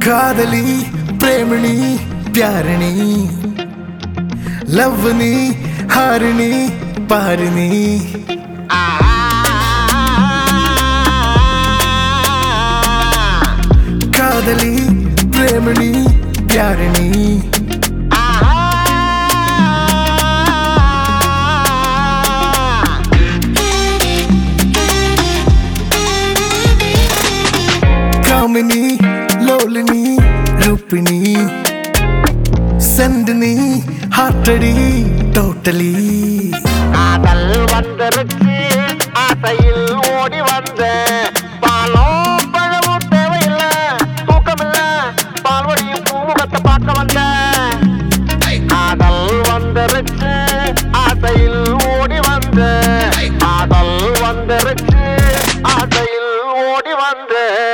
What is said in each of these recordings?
காதலி பிரேமிணி பியாரிணி லவ்னி ஹாரிணி பாரிணி காதலி பிரேமிணி பியாரிணி காமினி லோலினி ரூபிணி செந்தினி ஹார்ட்டடி டோட்டலி காதல் வந்துருச்சு ஆசையில் ஓடி வந்த பாலும் பழமும் தேவையில்ல தூக்கமில்ல பால்வடியும் பூமுகத்தை பார்க்க வந்த காதல் வந்துருச்சு ஆசையில் ஓடி வந்த காதல் வந்துருச்சு ஆசையில் ஓடி வந்த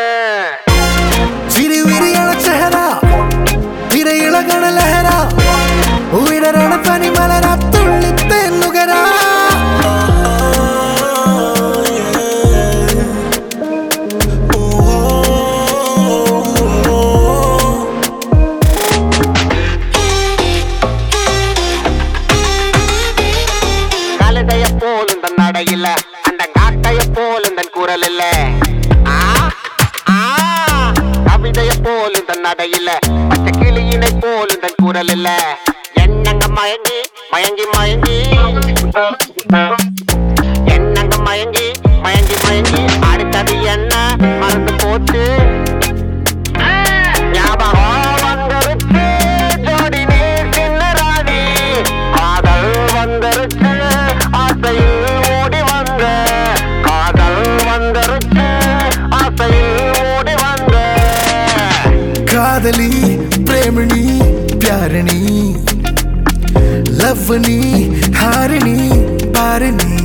ചിരി വിരിയണ ചെഹറ തിരയിളകണ ലഹര ഉയരണ പനിമലര തുള്ളിത്തേന്നുകരാ கழுதைய போல் இந்த நடையில அந்த காட்டைய போல் இந்த குரல் இல்ல ஆ, ஆ, கவிதைய போல் இந்த நடையில பச்சை கிளியினை போல் இந்த குரல் இல்ல என்னங்க மயங்கி மயங்கி மயங்கி என்னங்க மயங்கி மயங்கி மயங்கி அடுத்தது என்ன மறந்து போச்சு ஞாபகம் வந்துருச்சு ஜோடி நீ சின்ன ராணி காதல் வந்துருச்சு ஆசையில் ஓடி வந்த காதல் வந்துருச்சு ஆசையில் ஓடி வந்த காதலி பிரேமிணி பியாரிணி லவ்னி ஹாரிணி பாரிணி